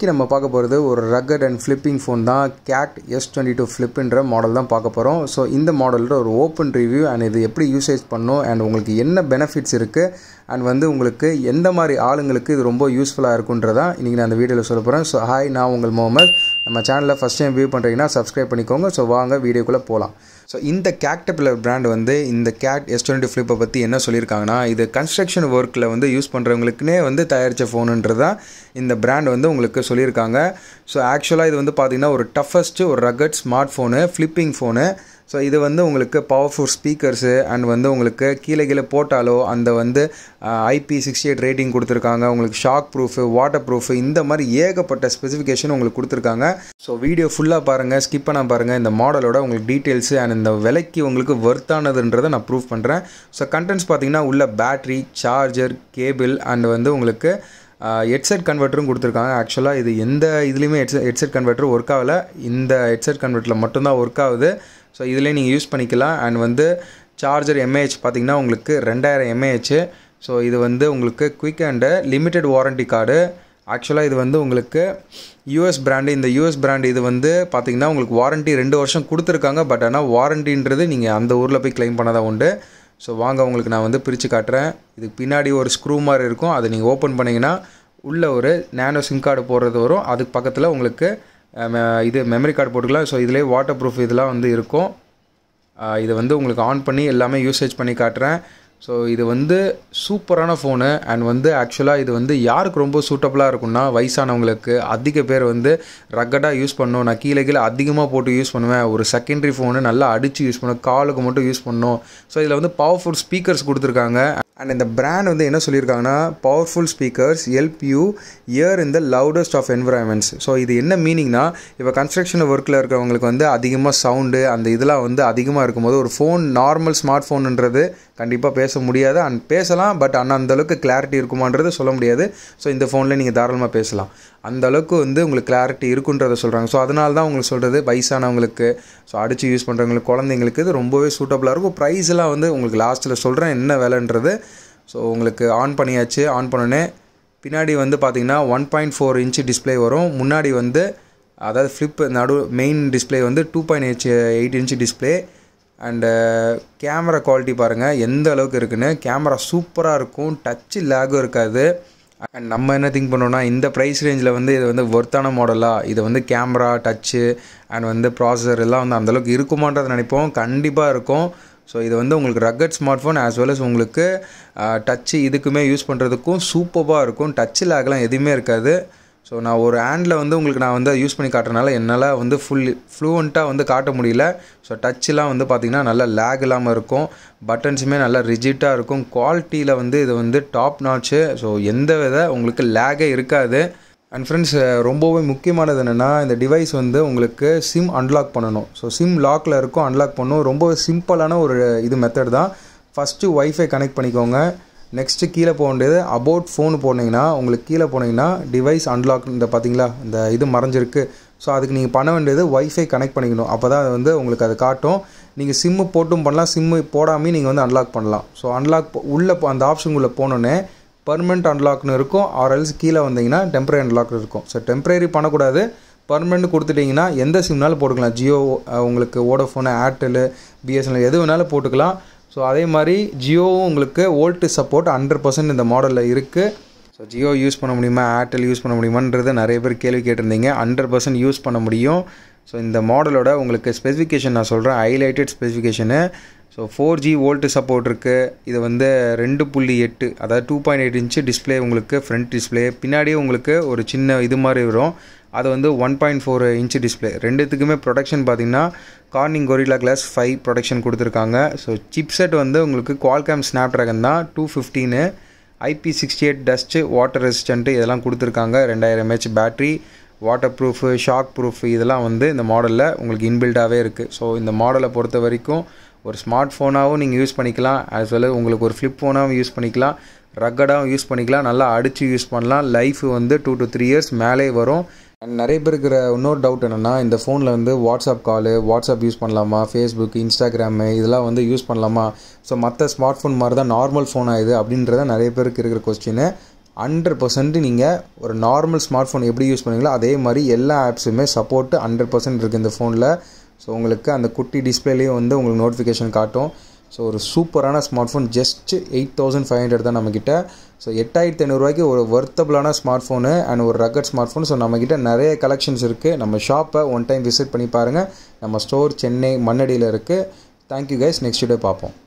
இன்றைக்கி நம்ம பார்க்க போகிறது ஒரு ரக்கட் அண்ட் ஃப்ளிப்பிங் ஃபோன் தான் கேட் எஸ் டுவெண்ட்டி டூ ஃப்ளிப்புன்ற மாடல் தான் பார்க்க போகிறோம் ஸோ இந்த மாடலில் ஒரு ஓப்பன் ரிவ்யூ அண்ட் இது எப்படி யூசேஜ் பண்ணும் அண்ட் உங்களுக்கு என்ன பெனிஃபிட்ஸ் இருக்குது அண்ட் வந்து உங்களுக்கு எந்த மாதிரி ஆளுங்களுக்கு இது ரொம்ப யூஸ்ஃபுல்லாக இருக்குன்றதான் இன்றைக்கி நான் அந்த வீடியோவில் சொல்ல போகிறேன் ஸோ ஹாய் நான் உங்கள் முகமது நம்ம சேனலில் ஃபஸ்ட் டைம் வியூ பண்ணுறீங்கன்னா சப்ஸ்கிரைப் பண்ணிக்கோங்க ஸோ வாங்க வீடியோக்குள்ளே போகலாம் ஸோ இந்த கேக்டபிளர் பிராண்ட் வந்து இந்த கேட் எஸ் டுவெண்ட்டி ஃப்ளிப்பை பற்றி என்ன சொல்லியிருக்காங்கன்னா இது கன்ஸ்ட்ரக்ஷன் ஒர்க்கில் வந்து யூஸ் பண்ணுறவங்களுக்குனே வந்து தயாரித்த ஃபோனுன்றதான் இந்த பிராண்ட் வந்து உங்களுக்கு சொல்லியிருக்காங்க ஸோ ஆக்சுவலாக இது வந்து பார்த்திங்கன்னா ஒரு டஃபஸ்ட்டு ஒரு rugged smart phone flipping phone so இது வந்து உங்களுக்கு பவர்ஃபுல் ஸ்பீக்கர்ஸு அண்ட் வந்து உங்களுக்கு கீழே கீழே போட்டாலோ அந்த வந்து ஐபி சிக்ஸ்டி எயிட் ரேட்டிங் கொடுத்துருக்காங்க உங்களுக்கு ஷாக் ப்ரூஃபு வாட்டர் ப்ரூஃபு இந்த மாதிரி ஏகப்பட்ட ஸ்பெசிஃபிகேஷன் உங்களுக்கு கொடுத்துருக்காங்க ஸோ வீடியோ ஃபுல்லாக பாருங்கள் ஸ்கிப் பண்ண பாருங்கள் இந்த மாடலோட உங்களுக்கு டீட்டெயில்ஸு அண்ட் இந்த விலைக்கு உங்களுக்கு ஒர்த்தானதுன்றதை நான் ப்ரூவ் பண்ணுறேன் ஸோ கண்டென்ட்ஸ் பார்த்தீங்கன்னா உள்ள பேட்ரி சார்ஜர் கேபிள் அண்ட் வந்து உங்களுக்கு ஹெட்செட் கன்வெர்ட்டரும் கொடுத்துருக்காங்க ஆக்சுவலாக இது எந்த இதுலேயுமே ஹெட்செட் ஹெட்செட் கன்வெர்ட்டர் ஒர்க் ஆகலை இந்த ஹெட்செட் கன்வெர்ட்டரில் மட்டும்தான் ஒர்க் ஆகுது ஸோ இதிலே நீங்கள் யூஸ் பண்ணிக்கலாம் அண்ட் வந்து சார்ஜர் எம்ஏஹெச் பார்த்திங்கன்னா உங்களுக்கு ரெண்டாயிரம் எம்ஏஹெச் ஸோ இது வந்து உங்களுக்கு quick and limited warranty card ஆக்சுவலாக இது வந்து உங்களுக்கு யூஎஸ் பிராண்டு இந்த யூஎஸ் பிராண்டு இது வந்து பார்த்திங்கன்னா உங்களுக்கு வாரண்ட்டி ரெண்டு வருஷம் கொடுத்துருக்காங்க பட் ஆனால் வாரண்டின்றது நீங்கள் அந்த ஊரில் போய் கிளைம் பண்ணதான் உண்டு ஸோ வாங்க உங்களுக்கு நான் வந்து பிரித்து காட்டுறேன் இதுக்கு பின்னாடி ஒரு ஸ்க்ரூ மாதிரி இருக்கும் அதை நீங்கள் ஓப்பன் பண்ணிங்கன்னா உள்ளே ஒரு நேனோ சிம் கார்டு போடுறது வரும் அதுக்கு பக்கத்தில் உங்களுக்கு இது மெமரி கார்டு போட்டுக்கலாம் ஸோ இதிலே வாட்டர் ப்ரூஃப் இதெல்லாம் வந்து இருக்கும் இதை வந்து உங்களுக்கு ஆன் பண்ணி எல்லாமே யூசேஜ் பண்ணி காட்டுறேன் ஸோ இது வந்து சூப்பரான ஃபோனு அண்ட் வந்து ஆக்சுவலாக இது வந்து யாருக்கு ரொம்ப சூட்டபுளாக இருக்கும்னா வயசானவங்களுக்கு அதிக பேர் வந்து ரக்கடாக யூஸ் பண்ணணும் நான் கீழே கீழே அதிகமாக போட்டு யூஸ் பண்ணுவேன் ஒரு செகண்டரி ஃபோனு நல்லா அடித்து யூஸ் பண்ணுவேன் காலுக்கு மட்டும் யூஸ் பண்ணணும் ஸோ இதில் வந்து பவர்ஃபுல் ஸ்பீக்கர்ஸ் கொடுத்துருக்காங்க அண்ட் இந்த பிராண்ட் வந்து என்ன சொல்லியிருக்காங்கன்னா powerful speakers help you hear in the loudest of environments so இது என்ன மீனிங்னா இப்போ கன்ஸ்ட்ரக்ஷன் ஒர்க்கில் இருக்கிறவங்களுக்கு வந்து அதிகமாக சவுண்டு அந்த இதெல்லாம் வந்து அதிகமாக இருக்கும்போது ஒரு ஃபோன் நார்மல் ஸ்மார்ட் ஃபோனுன்றது கண்டிப்பாக பேச முடியாது அண்ட் பேசலாம் பட் ஆனால் அந்தளவுக்கு கிளாரிட்டி இருக்குமான்றது சொல்ல முடியாது ஸோ இந்த ஃபோனில் நீங்கள் தாராளமாக பேசலாம் அந்த அளவுக்கு வந்து உங்களுக்கு கிளாரிட்டி இருக்குன்றதை சொல்கிறாங்க ஸோ அதனால தான் உங்களுக்கு சொல்கிறது வயசானவங்களுக்கு ஸோ அடித்து யூஸ் பண்ணுறவங்களுக்கு குழந்தைங்களுக்கு இது ரொம்பவே சூட்டபுளாக இருக்கும் ப்ரைஸ் எல்லாம் வந்து உங்களுக்கு லாஸ்ட்டில் சொல்கிறேன் என்ன விலைன்றது ஸோ உங்களுக்கு ஆன் பண்ணியாச்சு ஆன் பண்ணோன்னே பின்னாடி வந்து பார்த்திங்கன்னா one point four inch display வரும் முன்னாடி வந்து அதாவது ஃப்ளிப் நடு மெயின் டிஸ்பிளே வந்து two point eight eight inch display and camera quality பாருங்கள் எந்த அளவுக்கு இருக்குன்னு கேமரா சூப்பராக இருக்கும் டச்சு லேகும் இருக்காது அண்ட் நம்ம என்ன திங்க் பண்ணோம்னா இந்த ப்ரைஸ் ரேஞ்சில் வந்து இது வந்து ஒர்த்தான மாடலாக இது வந்து கேமரா டச்சு அண்ட் வந்து ப்ராசஸர் எல்லாம் வந்து அந்தளவுக்கு இருக்குமான்றதை நினைப்போம் கண்டிப்பாக இருக்கும் ஸோ இது வந்து உங்களுக்கு rugged smart phone as well as உங்களுக்கு டச்சு இதுக்குமே யூஸ் பண்ணுறதுக்கும் சூப்பராக இருக்கும் டச்சு லேக்லாம் எதுவுமே இருக்காது ஸோ நான் ஒரு ஹேண்டில் வந்து உங்களுக்கு நான் வந்து யூஸ் பண்ணி காட்டுறதுனால என்னால் வந்து ஃபுல் ஃப்ளூவெண்ட்டாக வந்து காட்ட முடியல ஸோ டச்செலாம் வந்து பார்த்திங்கன்னா நல்லா லேக் இல்லாமல் இருக்கும் பட்டன்ஸுமே நல்லா ரிஜிட்டாக இருக்கும் குவாலிட்டியில் வந்து இது வந்து டாப் நாச்சு ஸோ எந்த வித உங்களுக்கு லேகே இருக்காது அண்ட் ஃப்ரெண்ட்ஸ் ரொம்பவே முக்கியமானது என்னென்னா இந்த டிவைஸ் வந்து உங்களுக்கு சிம் அன்லாக் பண்ணணும் ஸோ சிம் லாக்கில் இருக்கும் அன்லாக் பண்ணணும் ரொம்ப சிம்பிளான ஒரு இது மெத்தட் தான் ஃபஸ்ட்டு ஒய்ஃபை கனெக்ட் பண்ணிக்கோங்க நெக்ஸ்ட்டு கீழே போக வேண்டியது அபவுட் ஃபோன் போனீங்கன்னா உங்களுக்கு கீழே போனீங்கன்னா டிவைஸ் அன்லாக் இந்த பார்த்தீங்களா இந்த இது மறைஞ்சிருக்கு ஸோ அதுக்கு நீங்கள் பண்ண வேண்டியது ஒய்ஃபை கனெக்ட் பண்ணிக்கணும் அப்போ தான் வந்து உங்களுக்கு அது காட்டும் நீங்கள் சிம்மு போட்டும் பண்ணலாம் சிம்மு போடாமல் நீங்கள் வந்து அன்லாக் பண்ணலாம் ஸோ அன்லாக் உள்ளே அந்த ஆப்ஷனுக்குள்ளே போனோன்னே பர்மனெண்ட் அன்லாக்னு இருக்கும் ஆர்எல்ஸ் கீழே வந்தீங்கன்னா டெம்பரரி அன்லாக் இருக்கும் ஸோ டெம்பரரி பண்ணக்கூடாது பர்மனெண்ட் கொடுத்துட்டிங்கன்னா எந்த சிம்னாலும் போட்டுக்கலாம் ஜியோ உங்களுக்கு ஓடோஃபோனு ஏர்டெல்லு பிஎஸ்என்எல் எது வேணாலும் போட்டுக்கலாம் ஸோ அதே மாதிரி ஜியோவும் உங்களுக்கு ஓல்ட்டு சப்போர்ட் ஹண்ட்ரட் பர்சன்ட் இந்த மாடலில் இருக்குது ஸோ ஜியோ யூஸ் பண்ண முடியுமா ஏர்டெல் யூஸ் பண்ண முடியுமான்றது நிறைய பேர் கேள்வி கேட்டிருந்தீங்க ஹண்ட்ரட் பர்சன்ட் யூஸ் பண்ண முடியும் ஸோ இந்த மாடலோட உங்களுக்கு ஸ்பெசிஃபிகேஷன் நான் சொல்கிறேன் highlighted specification so four G VoLTE support இருக்குது இது வந்து ரெண்டு புள்ளி எட்டு அதாவது two point eight inch display உங்களுக்கு ஃப்ரண்ட் டிஸ்பிளே பின்னாடியே உங்களுக்கு ஒரு சின்ன இது மாதிரி வரும் அது வந்து one point four inch display ரெண்டுத்துக்குமே ப்ரொடக்ஷன் பார்த்திங்கன்னா Corning Gorilla glass five protection கொடுத்துருக்காங்க ஸோ சிப்செட் வந்து உங்களுக்கு குவால்காம் ஸ்னாப் ட்ராகன் தான் two fifteen IP sixty eight dust water resistant இதெல்லாம் கொடுத்துருக்காங்க ரெண்டாயிரம் MH battery water waterproof shockproof இதெல்லாம் வந்து இந்த மாடலில் உங்களுக்கு இன்பில்டாகவே இருக்குது ஸோ இந்த மாடலை பொறுத்த வரைக்கும் ஒரு ஸ்மார்ட் ஃபோனாகவும் நீங்கள் யூஸ் பண்ணிக்கலாம் ஆஸ் வெல் உங்களுக்கு ஒரு ஃப்ளிப் ஃபோனாகவும் யூஸ் பண்ணிக்கலாம் ரக்கடாகவும் யூஸ் பண்ணிக்கலாம் நல்லா அடித்து யூஸ் பண்ணலாம் லைஃப் வந்து டூ டு த்ரீ இயர்ஸ் மேலே வரும் அண்ட் நிறைய பேருக்கு இருக்கிற இன்னொரு டவுட் என்னென்னா இந்த ஃபோனில் வந்து வாட்ஸ்அப் காலு வாட்ஸ்அப் யூஸ் பண்ணலாமா ஃபேஸ்புக் இன்ஸ்டாகிராமு இதெல்லாம் வந்து யூஸ் பண்ணலாமா ஸோ மற்ற ஸ்மார்ட் ஃபோன் மாதிரி தான் நார்மல் ஃபோனாக இது அப்படின்றத நிறைய பேருக்கு இருக்கிற கொஸ்டின் ஹண்ட்ரட் பர்சன்ட் நீங்கள் ஒரு நார்மல் ஸ்மார்ட் ஃபோன் எப்படி யூஸ் பண்ணுவீங்களோ அதே மாதிரி எல்லா ஆப்ஸுமே சப்போர்ட்டு ஹண்ட்ரட் பர்சன்ட் இருக்குது இந்த ஃபோனில் ஸோ உங்களுக்கு அந்த குட்டி டிஸ்பிளேலேயும் வந்து உங்களுக்கு நோட்டிஃபிகேஷன் காட்டும் ஸோ ஒரு சூப்பரான smart phone just eight thousand five hundred தான் நம்மக்கிட்ட ஸோ எட்டாயிரத்தி ஐநூறுரூவாய்க்கு ஒரு ஒர்த்தபிளான ஸ்மார்ட் ஃபோனு அண்ட் ஒரு ரக்கட் ஸ்மார்ட் ஃபோன் ஸோ நம்மக்கிட்ட நிறைய கலெக்ஷன்ஸ் இருக்குது நம்ம ஷாப்பை ஒன் டைம் விசிட் பண்ணி பாருங்கள் நம்ம ஸ்டோர் சென்னை மண்ணடியில் இருக்குது தேங்க்யூ கைஸ் நெக்ஸ்ட் டே பார்ப்போம்